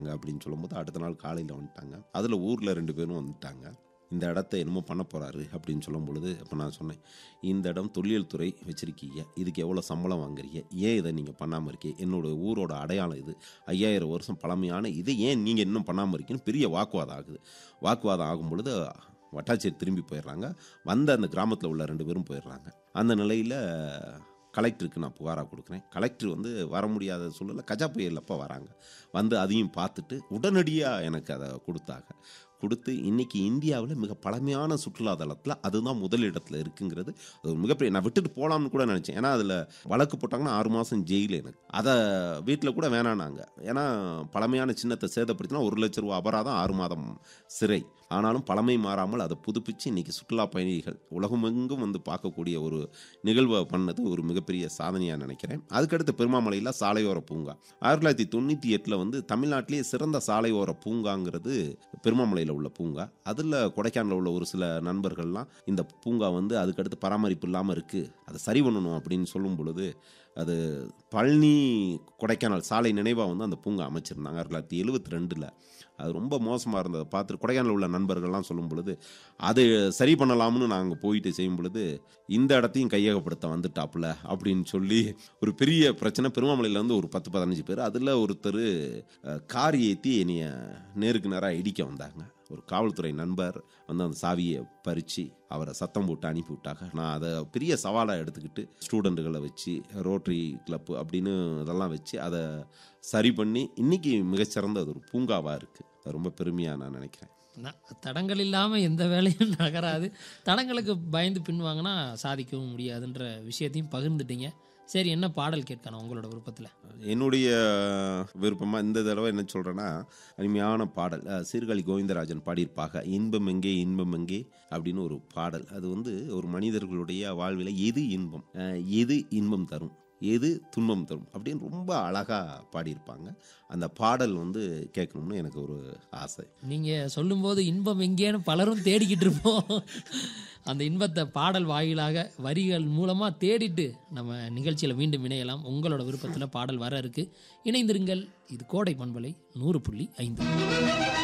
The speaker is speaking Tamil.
அப்படின்னு சொல்லும்போது அடுத்த நாள் காலையில் வந்துட்டாங்க அதில் ஊரில் ரெண்டு பேரும் வந்துட்டாங்க இந்த இடத்த என்னமோ பண்ண போகிறாரு அப்படின்னு சொல்லும் பொழுது அப்போ நான் சொன்னேன் இந்த இடம் தொல்லியல் துறை வச்சுருக்கீங்க இதுக்கு எவ்வளோ சம்பளம் வாங்குறீங்க ஏன் இதை நீங்கள் பண்ணாமல் இருக்கீங்க என்னோட ஊரோட அடையாளம் இது ஐயாயிரம் வருஷம் பழமையான இது ஏன் நீங்கள் இன்னும் பண்ணாமல் இருக்கீங்கன்னு பெரிய வாக்குவாதம் ஆகுது வாக்குவாதம் ஆகும் பொழுது வட்டாட்சியர் திரும்பி போயிடுறாங்க வந்த அந்த கிராமத்தில் உள்ள ரெண்டு பேரும் போயிடுறாங்க அந்த நிலையில் கலெக்டருக்கு நான் புகாராக கொடுக்குறேன் கலெக்டர் வந்து வர முடியாத சூழலில் கஜா புயல் அப்போ வராங்க வந்து அதையும் பார்த்துட்டு உடனடியாக எனக்கு அதை கொடுத்தாங்க கொடுத்து இன்னைக்கு இந்தியாவில் மிக பழமையான சுற்றுலா தலத்தில் அதுதான் முதலிடத்தில் இருக்குங்கிறது அது ஒரு மிகப்பெரிய நான் விட்டுட்டு போகலாம்னு கூட நினச்சேன் ஏன்னா அதில் வழக்கு போட்டாங்கன்னா ஆறு மாதம் ஜெயில் எனக்கு அதை வீட்டில் கூட வேணானாங்க ஏன்னா பழமையான சின்னத்தை சேதப்படுத்தினா ஒரு லட்ச ரூபா அபராதம் ஆறு மாதம் சிறை ஆனாலும் பழமை மாறாமல் அதை புதுப்பிச்சு இன்னைக்கு சுற்றுலா பயணிகள் உலகமெங்கும் வந்து பார்க்கக்கூடிய ஒரு நிகழ்வை பண்ணது ஒரு மிகப்பெரிய சாதனையாக நினைக்கிறேன் அதுக்கடுத்து பெருமாமலையில் சாலையோர பூங்கா ஆயிரத்தி தொள்ளாயிரத்தி தொண்ணூற்றி எட்டில் வந்து தமிழ்நாட்டிலேயே சிறந்த சாலையோர பூங்காங்கிறது பெருமாமலையில் உள்ள பூங்கா அதில் கொடைக்கானலில் உள்ள ஒரு சில நண்பர்கள்லாம் இந்த பூங்கா வந்து அதுக்கடுத்து பராமரிப்பு இல்லாமல் இருக்குது அதை சரி பண்ணணும் அப்படின்னு சொல்லும் பொழுது அது பழனி கொடைக்கானல் சாலை நினைவாக வந்து அந்த பூங்கா அமைச்சிருந்தாங்க ஆயிரத்தி தொள்ளாயிரத்தி எழுபத்தி ரெண்டில் அது ரொம்ப மோசமாக இருந்ததை பார்த்துட்டு கொடைக்கானல் உள்ள நண்பர்கள்லாம் சொல்லும் பொழுது அது சரி பண்ணலாம்னு நாங்கள் போயிட்டு செய்யும் பொழுது இந்த இடத்தையும் கையகப்படுத்த வந்துட்டாப்புல அப்படின்னு சொல்லி ஒரு பெரிய பிரச்சனை பெருமாமலையிலேருந்து ஒரு பத்து பதினஞ்சு பேர் அதில் ஒருத்தர் அஹ், கார் ஏற்றி என்னைய நேருக்கு நேராக இடிக்க வந்தாங்க ஒரு காவல்துறை நண்பர் வந்து அந்த சாவியை பறித்து அவரை சத்தம் போட்டு அனுப்பி விட்டாங்க நான் அதை பெரிய சவாலாக எடுத்துக்கிட்டு ஸ்டூடெண்ட்டுகளை வச்சு ரோட்டரி கிளப்பு அப்படின்னு இதெல்லாம் வச்சு அதை சரி பண்ணி இன்னைக்கு மிகச்சிறந்த அது ஒரு பூங்காவாக இருக்குது அது ரொம்ப பெருமையாக நான் நினைக்கிறேன் ந- தடங்கள் இல்லாமல் எந்த வேலையும் நகராது தடங்களுக்கு பயந்து பின்வாங்கினா சாதிக்கவும் முடியாதுன்ற விஷயத்தையும் பகிர்ந்துட்டீங்க சரி என்ன பாடல் கேட்கணும் உங்களோட விருப்பத்தில் என்னுடைய விருப்பமாக இந்த தடவை என்ன சொல்கிறேன்னா அருமையான பாடல் அஹ், சீர்காழி கோவிந்தராஜன் பாடியிருப்பாக இன்பம் எங்கே இன்பம் எங்கே அப்படின்னு ஒரு பாடல் அது வந்து ஒரு மனிதர்களுடைய வாழ்வில் எது இன்பம் அஹ், எது இன்பம் தரும் எது துன்பம் தரும் அப்படின்னு ரொம்ப அழகாக பாடியிருப்பாங்க அந்த பாடல் வந்து கேட்கணும்னு எனக்கு ஒரு ஆசை நீங்கள் சொல்லும்போது இன்பம் எங்கேன்னு பலரும் தேடிக்கிட்டு இருப்போம் அந்த இன்பத்தை பாடல் வாயிலாக வரிகள் மூலமாக தேடிட்டு நம்ம நிகழ்ச்சியில் மீண்டும் இணையலாம் உங்களோட விருப்பத்தில் பாடல் வர இருக்கு இணைந்திருங்கள் இது கோடை பண்பலை நூறு புள்ளி ஐந்து